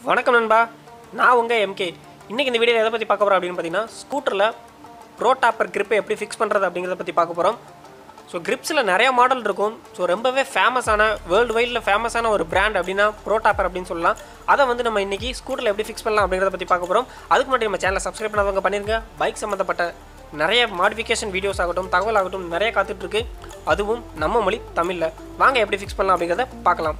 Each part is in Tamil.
வணக்கம் நண்பா நான் உங்கள் எம்கே இன்றைக்கி இந்த வீடியோ எதை பற்றி பார்க்க போகிறோம் அப்படின்னு பார்த்தீங்கன்னா ஸ்கூட்டரில் ப்ரோ டாப்பர் grip எப்படி ஃபிக்ஸ் பண்ணுறது அப்படிங்கிறத பற்றி பார்க்க போகிறோம் ஸோ கிரிப்ஸில் நிறைய மாடல் இருக்கும் ஸோ ரொம்பவே ஃபேமஸான வேர்ல்டு வைடில் ஃபேமஸான ஒரு பிராண்ட் அப்படின்னா ப்ரோ டாப்பர் அப்படின்னு சொல்லலாம் அதை வந்து நம்ம இன்றைக்கி ஸ்கூட்டரில் எப்படி ஃபிக்ஸ் பண்ணலாம் அப்படிங்கிறத பற்றி பார்க்க போகிறோம் அதுக்கு முன்னாடி நம்ம சேனலை சப்ஸ்கிரைப் பண்ணாதவங்க பண்ணிருங்க பைக் சம்மந்தப்பட்ட நிறைய மாடிஃபிகேஷன் வீடியோஸ் ஆகட்டும் தகவல் ஆகட்டும் நிறைய காத்துட்ருக்கு அதுவும் நம்ம மொழி தமிழில் வாங்க எப்படி ஃபிக்ஸ் பண்ணலாம் அப்படிங்கிறத பார்க்கலாம்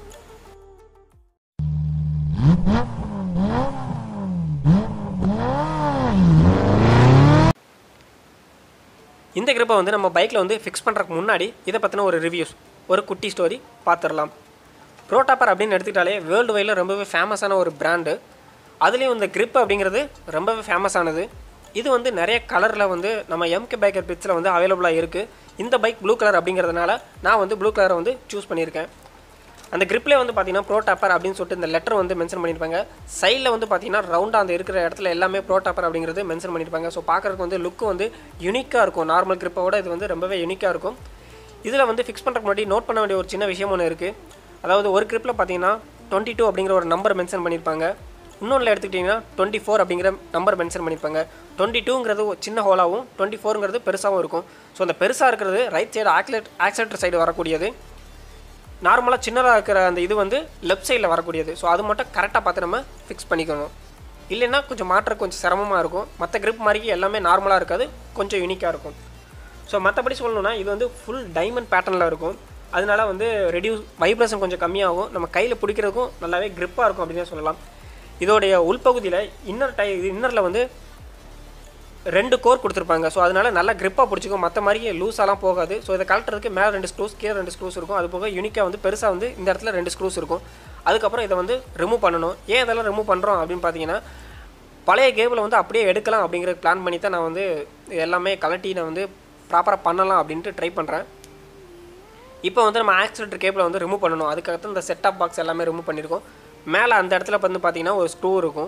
இந்த கிரிப்பை வந்து நம்ம பைக்கில் வந்து ஃபிக்ஸ் பண்ணுறதுக்கு முன்னாடி இதை பற்றின ஒரு ரிவ்யூஸ் ஒரு குட்டி ஸ்டோரி பார்த்துடலாம் ப்ரோடாப்பர் அப்படின்னு எடுத்துக்கிட்டாலே வேர்ல்டு வைடில் ரொம்பவே ஃபேமஸான ஒரு பிராண்டு அதுலேயும் இந்த grip அப்படிங்கிறது ரொம்பவே ஃபேமஸானது இது வந்து நிறைய கலரில் வந்து நம்ம எம்கே பைக்கர் பிட்ஸில் வந்து அவைலபிளாக இருக்குது இந்த பைக் ப்ளூ கலர் அப்படிங்கிறதுனால நான் வந்து ப்ளூ கலரை வந்து சூஸ் பண்ணியிருக்கேன் அந்த கிரிப்லேயே வந்து பார்த்தீங்கன்னா ப்ரோ டாப்பர் அப்படின்னு சொல்லிட்டு இந்த லெட்டர் வந்து மென்ஷன் பண்ணியிருப்பாங்க சைடில் வந்து பார்த்தீங்கன்னா ரவுண்டாக அந்த இருக்கிற இடத்துல எல்லாமே ப்ரோ டாப்பர் அப்படிங்கிறது மென்ஷன் பண்ணியிருப்பாங்க ஸோ பார்க்குறதுக்கு வந்து லுக்கு வந்து யூனிக்காக இருக்கும் நார்மல் கிரிப்போட இது வந்து ரொம்பவே யூனிக்காக இருக்கும் இதில் வந்து ஃபிக்ஸ் பண்ணுறதுக்கு முன்னாடி நோட் பண்ண வேண்டிய ஒரு சின்ன விஷயம் ஒன்று இருக்குது அதாவது ஒரு கிரிப்பில் பார்த்தீங்கன்னா டுவெண்ட்டி டூ அப்படிங்கிற ஒரு நம்பர் மென்ஷன் பண்ணியிருப்பாங்க இன்னொன்றில் எடுத்துக்கிட்டிங்கன்னா டுவெண்ட்டி ஃபோர் அப்படிங்கிற நம்பர் மென்ஷன் பண்ணியிருப்பாங்க டுவெண்ட்டி டூங்கிறது சின்ன ஹோலாகவும் டுவெண்ட்டி ஃபோருங்கிறது பெருசாகவும் இருக்கும் ஸோ அந்த பெருசாக இருக்கிறது right side accelerate accelerator side வரக்கூடியது நார்மலாக சின்னதாக இருக்கிற அந்த இது வந்து லெஃப்ட் சைடில் வரக்கூடியது ஸோ அது மட்டும் கரெக்டாக பார்த்து நம்ம ஃபிக்ஸ் பண்ணிக்கணும் இல்லைன்னா கொஞ்சம் மாற்ற கொஞ்சம் சிரமமாக இருக்கும் மற்ற கிரிப் மாதிரி எல்லாமே நார்மலாக இருக்காது கொஞ்சம் யூனிக்காக இருக்கும் ஸோ மற்றபடி சொல்லணும்னா இது வந்து ஃபுல் டைமண்ட் பேட்டர்னில் இருக்கும் அதனால வந்து ரெடியூஸ் வைப்ரேஷன் கொஞ்சம் கம்மியாகும் நம்ம கையில் பிடிக்கிறதுக்கும் நல்லாவே grip-ஆ இருக்கும் அப்படின்னு சொல்லலாம் இதோடைய உள்பகுதியில் இன்னர் டை இன்னரில் வந்து ரெண்டு கோர் கொடுத்துருப்பாங்க ஸோ அதனால நல்லா grip-ஆ பிடிச்சிக்கும் மற்ற மாதிரி லூஸாலாம் போகாது ஸோ இதை கலட்டுறதுக்கு மேலே ரெண்டு ஸ்க்ரூஸ் கீழே ரெண்டு ஸ்க்ரூஸ் இருக்கும் அது போக யூனிக்காக வந்து பெருசாக வந்து இந்த இடத்துல ரெண்டு ஸ்க்ரூஸ் இருக்கும் அதுக்கப்புறம் இதை வந்து ரிமூவ் பண்ணணும் ஏன் இதெல்லாம் ரிமூவ் பண்ணுறோம் அப்படின்னு பார்த்தீங்கன்னா பழைய கேபிளை வந்து அப்படியே எடுக்கலாம் அப்படிங்கிற பிளான் பண்ணி தான் நான் வந்து இது எல்லாமே கலட்டி நான் வந்து ப்ராப்பராக பண்ணலாம் அப்படின்ட்டு ட்ரை பண்ணுறேன் இப்போ வந்து நம்ம ஆக்சிலேட்டர் கேபிளை வந்து ரிமூவ் பண்ணணும் அதுக்கடுத்து இந்த செட்டப் பாக்ஸ் எல்லாமே ரிமூவ் பண்ணியிருக்கோம் மேலே அந்த இடத்துல வந்து பார்த்தீங்கன்னா ஒரு ஸ்க்ரூ இருக்கும்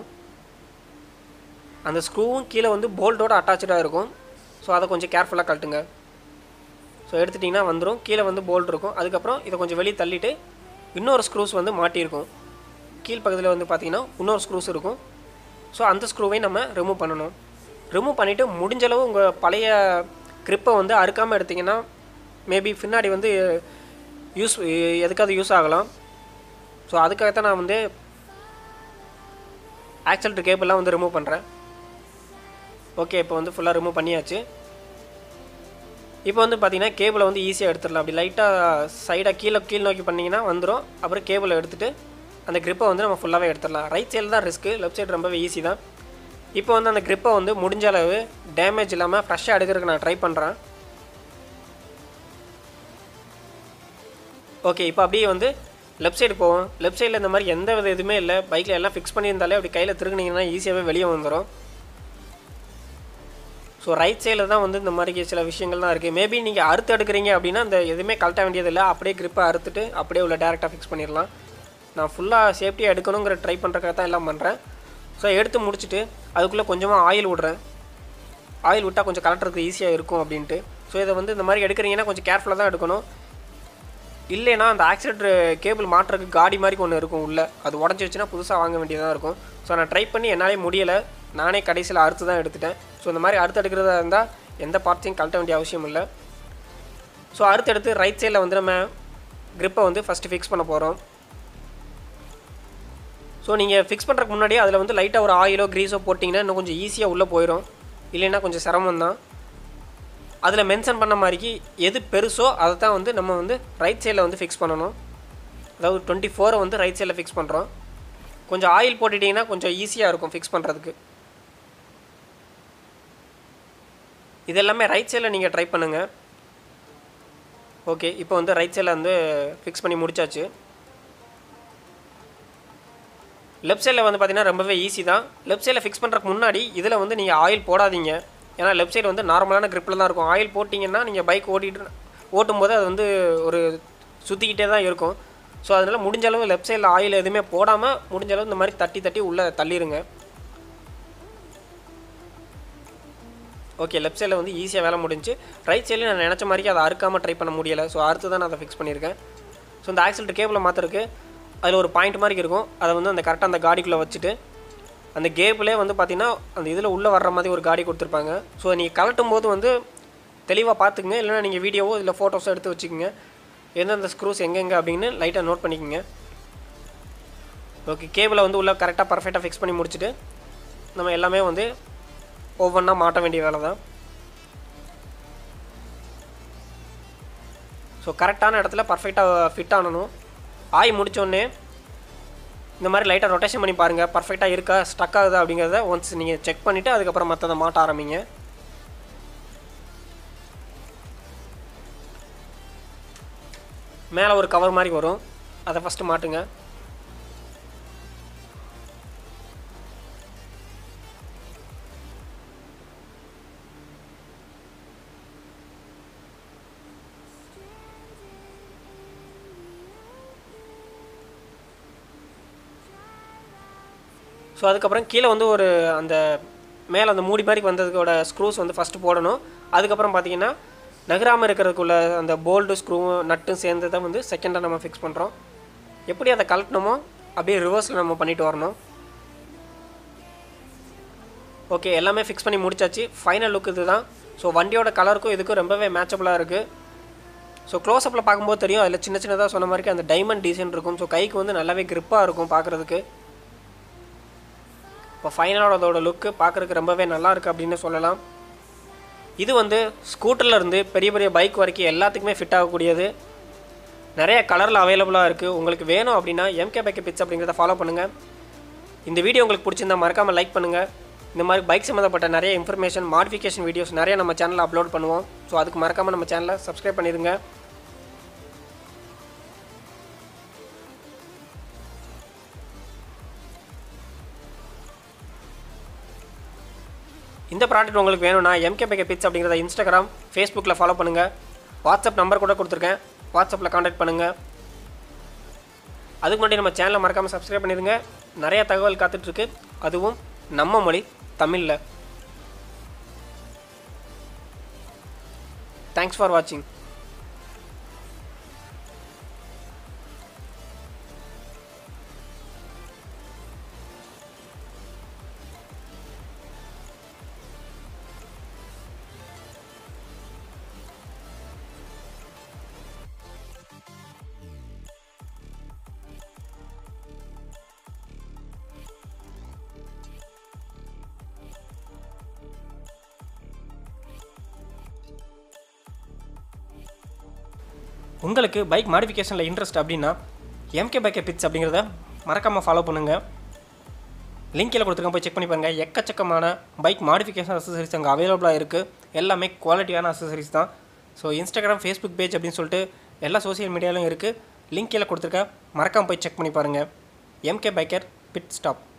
அந்த ஸ்க்ரூவும் கீழே வந்து போல்ட்டோட அட்டாச்சாக இருக்கும் ஸோ அதை கொஞ்சம் கேர்ஃபுல்லாக கழட்டுங்க ஸோ எடுத்துட்டிங்கன்னா வந்துடும் கீழே வந்து போல்ட் இருக்கும் அதுக்கப்புறம் இதை கொஞ்சம் வெளியே தள்ளிட்டு இன்னொரு ஸ்க்ரூஸ் வந்து மாட்டியிருக்கும் கீழ் பக்கத்தில் வந்து பார்த்தீங்கன்னா இன்னொரு ஸ்க்ரூஸ் இருக்கும் ஸோ அந்த ஸ்க்ரூவை நம்ம ரிமூவ் பண்ணணும் ரிமூவ் பண்ணிவிட்டு முடிஞ்சளவு உங்கள் பழைய கிரிப்பை வந்து அறுக்காமல் எடுத்திங்கன்னா மேபி பின்னாடி வந்து யூஸ் எதுக்காவது யூஸ் ஆகலாம் ஸோ அதுக்காகத்தான் நான் வந்து ஆக்சல்ட்ரு கேபிள்லாம் வந்து ரிமூவ் பண்ணுறேன் ஓகே இப்போ வந்து ஃபுல்லாக ரிமூவ் பண்ணியாச்சு இப்போ வந்து பார்த்தீங்கன்னா கேபிளை வந்து ஈஸியாக எடுத்துடலாம் அப்படி லைட்டாக சைடாக கீழே கீழ் நோக்கி பண்ணிங்கன்னா வந்துடும் அப்புறம் கேபிளை எடுத்துகிட்டு அந்த grip-அ வந்து நம்ம ஃபுல்லாகவே எடுத்துடலாம் ரைட் சைடில் தான் ரிஸ்க்கு லெஃப்ட் சைடு ரொம்பவே ஈஸி தான் இப்போ வந்து அந்த grip-அ வந்து முடிஞ்ச அளவு டேமேஜ் இல்லாமல் ஃப்ரெஷ்ஷாக எடுக்கிறதுக்கு நான் ட்ரை பண்ணுறேன் ஓகே இப்போ அப்படியே வந்து லெஃப்ட் சைடு போவோம் லெஃப்ட் சைடில் இந்த மாதிரி எந்த வித இதுவுமே இல்லை பைக்கில் எல்லாம் ஃபிக்ஸ் பண்ணியிருந்தாலே அப்படி கையில் திருகுனீங்கன்னா ஈஸியாகவே வெளியே வந்துடும் ஸோ ரைட் சைடில் தான் வந்து இந்த மாதிரி சில விஷயங்கள் தான் இருக்குது மேபி நீங்கள் அறுத்து எடுக்கிறீங்க அப்படின்னா அந்த எதுவுமே கழட்ட வேண்டியதில்லை அப்படியே grip-அ அறுத்துட்டு அப்படியே உள்ள டேரெக்டாக ஃபிக்ஸ் பண்ணிடலாம் நான் ஃபுல்லாக சேஃப்டியாக எடுக்கணுங்கிற ட்ரை பண்ணுறக்காக தான் எல்லாம் பண்ணுறேன் ஸோ எடுத்து முடிச்சுட்டு அதுக்குள்ளே கொஞ்சமாக ஆயில் விட்றேன் ஆயில் விட்டால் கொஞ்சம் கலட்டுறதுக்கு ஈஸியாக இருக்கும் அப்படின்ட்டு ஸோ இதை வந்து இந்த மாதிரி எடுக்கிறீங்கன்னா கொஞ்சம் கேர்ஃபுல்லாக தான் எடுக்கணும் இல்லைன்னா அந்த ஆக்சிலேட்டர் கேபிள் மாட்டுறதுக்கு காடி மாதிரி ஒன்று இருக்கும் உள்ளே அது உடஞ்சி வச்சுன்னா புதுசாக வாங்க வேண்டியதாக இருக்கும் ஸோ நான் ட்ரை பண்ணி என்னாலே முடியலை நானே கடைசியில் அறுத்து தான் எடுத்துட்டேன் ஸோ இந்த மாதிரி அறுத்து எடுக்கிறதா இருந்தால் எந்த பார்ட்ஸையும் கழட்ட வேண்டிய அவசியம் இல்லை ஸோ அறுத்து எடுத்து ரைட் சைடில் வந்து நம்ம grip-அ வந்து ஃபஸ்ட்டு ஃபிக்ஸ் பண்ண போகிறோம் ஸோ நீங்கள் ஃபிக்ஸ் பண்ணுறதுக்கு முன்னாடி அதில் வந்து லைட்டாக ஒரு ஆயிலோ க்ரீஸோ போட்டிங்கன்னா இன்னும் கொஞ்சம் ஈஸியாக உள்ளே போயிடும் இல்லைன்னா கொஞ்சம் சிரமம் தான் அதில் மென்ஷன் பண்ண மாதிரிக்கு எது பெருசோ அதை தான் வந்து நம்ம வந்து ரைட் சைடில் வந்து ஃபிக்ஸ் பண்ணணும் அதாவது டுவெண்ட்டி ஃபோரை வந்து ரைட் சைடில் ஃபிக்ஸ் பண்ணுறோம் கொஞ்சம் ஆயில் போட்டுட்டிங்கன்னா கொஞ்சம் ஈஸியாக இருக்கும் ஃபிக்ஸ் பண்ணுறதுக்கு இது எல்லாமே ரைட் சைடில் நீங்கள் ட்ரை பண்ணுங்கள் ஓகே இப்போ வந்து ரைட் சைடில் வந்து ஃபிக்ஸ் பண்ணி முடிச்சாச்சு லெஃப்ட் சைடில் வந்து பார்த்தீங்கன்னா ரொம்பவே ஈஸி தான் லெஃப்ட் சைடில் ஃபிக்ஸ் பண்ணுறதுக்கு முன்னாடி இதில் வந்து நீங்கள் ஆயில் போடாதீங்க ஏன்னா லெஃப்ட் சைடு வந்து நார்மலான gripல தான் இருக்கும் ஆயில் போட்டிங்கன்னா நீங்கள் பைக் ஓட்டிட்டு ஓட்டும்போது அது வந்து ஒரு சுற்றிக்கிட்டே தான் இருக்கும் ஸோ அதனால் முடிஞ்ச அளவு லெஃப்ட் சைடில் ஆயில் எதுவுமே போடாமல் முடிஞ்ச அளவு இந்த மாதிரி தட்டி தட்டி உள்ளே தள்ளிடுங்க ஓகே லெஃப்ட் சைடில் வந்து ஈஸியாக வேலை முடிஞ்சு ரைட் சைடில் நான் நினச்ச மாதிரி அதை அறுக்காமல் ட்ரை பண்ண முடியலை ஸோ அறுத்து தான் நான் அதை ஃபிக்ஸ் பண்ணியிருக்கேன் ஸோ இந்த ஆக்சிலேட்டர் கேபிளை மாற்றுறதுக்கு அதில் ஒரு பாயிண்ட் மாதிரி இருக்கும் அதை வந்து அந்த கரெக்டாக அந்த காடிக்குள்ளே வச்சுட்டு அந்த கேப்லேயே வந்து பார்த்தீங்கன்னா அந்த இதில் உள்ளே வர்ற மாதிரி ஒரு காடி கொடுத்துருப்பாங்க ஸோ நீங்கள் கலட்டும் போது வந்து தெளிவாக பார்த்துக்குங்க இல்லைனா நீங்கள் வீடியோவோ இல்லை ஃபோட்டோஸோ எடுத்து வச்சுக்கோங்க எந்தெந்த ஸ்க்ரூஸ் எங்கெங்கே அப்படின்னு லைட்டாக நோட் பண்ணிக்கோங்க ஓகே கேபிளை வந்து உள்ளே கரெக்டாக பர்ஃபெக்டாக ஃபிக்ஸ் பண்ணி முடிச்சுட்டு நம்ம எல்லாமே வந்து ஒவ்வொன்றா மாட்ட வேண்டிய வேலை தான் ஸோ கரெக்டான இடத்துல பர்ஃபெக்டாக ஃபிட் ஆனணும் ஆய் முடித்தோடனே இந்த மாதிரி லைட்டாக ரொட்டேஷன் பண்ணி பாருங்கள் பர்ஃபெக்டாக இருக்கா ஸ்டக் ஆகுதா அப்படிங்கிறத ஒன்ஸ் நீங்கள் செக் பண்ணிவிட்டு அதுக்கப்புறம் மற்றதை மாட்ட ஆரம்பிங்க மேலே ஒரு கவர் மாதிரி வரும் அதை ஃபஸ்ட்டு மாட்டுங்க ஸோ அதுக்கப்புறம் கீழே வந்து ஒரு அந்த மேலே அந்த மூடி மாதிரி வந்ததுக்கோட ஸ்க்ரூஸ் வந்து ஃபஸ்ட்டு போடணும் அதுக்கப்புறம் பார்த்தீங்கன்னா நகராமல் இருக்கிறதுக்குள்ள அந்த போல்டு ஸ்க்ரூவும் நட்டும் சேர்ந்து தான் வந்து செகண்டாக நம்ம ஃபிக்ஸ் பண்ணுறோம் எப்படி அதை கலட்டினோமோ அப்படியே ரிவர்ஸில் நம்ம பண்ணிட்டு வரணும் ஓகே எல்லாமே ஃபிக்ஸ் பண்ணி முடிச்சாச்சு ஃபைனல் லுக் இது தான் ஸோ வண்டியோட கலருக்கும் இதுக்கும் ரொம்பவே மேட்சபிளாக இருக்குது ஸோ க்ளோஸ்அப்பில் பார்க்கும்போது தெரியும் அதில் சின்ன சின்னதாக சொன்ன மாதிரி அந்த டைமண்ட் டிசைன் இருக்கும் ஸோ கைக்கு வந்து நல்லாவே grip-ஆ இருக்கும் பார்க்குறதுக்கு இப்போ ஃபைனலோட அதோட லுக்கு பார்க்குறதுக்கு ரொம்பவே நல்லா இருக்குது அப்படின்னு சொல்லலாம் இது வந்து ஸ்கூட்டரில் இருந்து பெரிய பெரிய பைக் வரைக்கும் எல்லாத்துக்குமே ஃபிட் ஆகக்கூடியது நிறைய கலரில் அவைலபிளாக இருக்குது உங்களுக்கு வேணும் அப்படின்னா எம்கே பைக் பிட்ஸ் அப்படிங்கிறத ஃபாலோ பண்ணுங்கள் இந்த வீடியோ உங்களுக்கு பிடிச்சிருந்தா மறக்காமல் லைக் பண்ணுங்கள் இந்த மாதிரி பைக் சம்மந்தப்பட்ட நிறைய இன்ஃபர்மேஷன் மாடிஃபிகேஷன் வீடியோஸ் நிறைய நம்ம சேனலில் அப்லோட் பண்ணுவோம் ஸோ அதுக்கு மறக்காமல் நம்ம சேனலை சப்ஸ்கிரைப் பண்ணிடுங்க இந்த ப்ராடக்ட் உங்களுக்கு வேணும்னா எம்கே பைக்கே பிட்ஸ் அப்படிங்கிறத இன்ஸ்டாகிராம் ஃபேஸ்புக்கில் ஃபாலோ பண்ணுங்கள் வாட்ஸ்அப் நம்பர் கூட கொடுத்துருக்கேன் வாட்ஸ்அப்பில் காண்டாக்ட் பண்ணுங்கள் அதுக்கு முன்னாடி நம்ம சேனலை மறக்காமல் சப்ஸ்கிரைப் பண்ணிடுங்க நிறைய தகவல் காத்துட்ருக்கு அதுவும் நம்ம மொழி தமிழில் தேங்க்ஸ் ஃபார் வாட்சிங் உங்களுக்கு பைக் மாடிஃபிகேஷனில் இன்ட்ரெஸ்ட் அப்படின்னா எம்கே பைக்கே பிட்ஸ் அப்படிங்கிறத மறக்காமல் ஃபாலோ பண்ணுங்கள் லிங்க் கீழே கொடுத்துருக்கேன் போய் செக் பண்ணி பாருங்கள் எக்கச்சக்கமான பைக் மாடிஃபிகேஷன் அசசரிஸ் அங்கே அவைலபிளாக இருக்குது எல்லாமே குவாலிட்டியான அசசரிஸ் தான் ஸோ இன்ஸ்டாகிராம் ஃபேஸ்புக் பேஜ் அப்படின்னு சொல்லிட்டு எல்லா சோஷியல் மீடியாலையும் இருக்குது லிங்க் கீழே கொடுத்துருக்கேன் மறக்காமல் போய் செக் பண்ணி பாருங்கள் எம்கே பைக்கர் பிட் ஸ்டாப்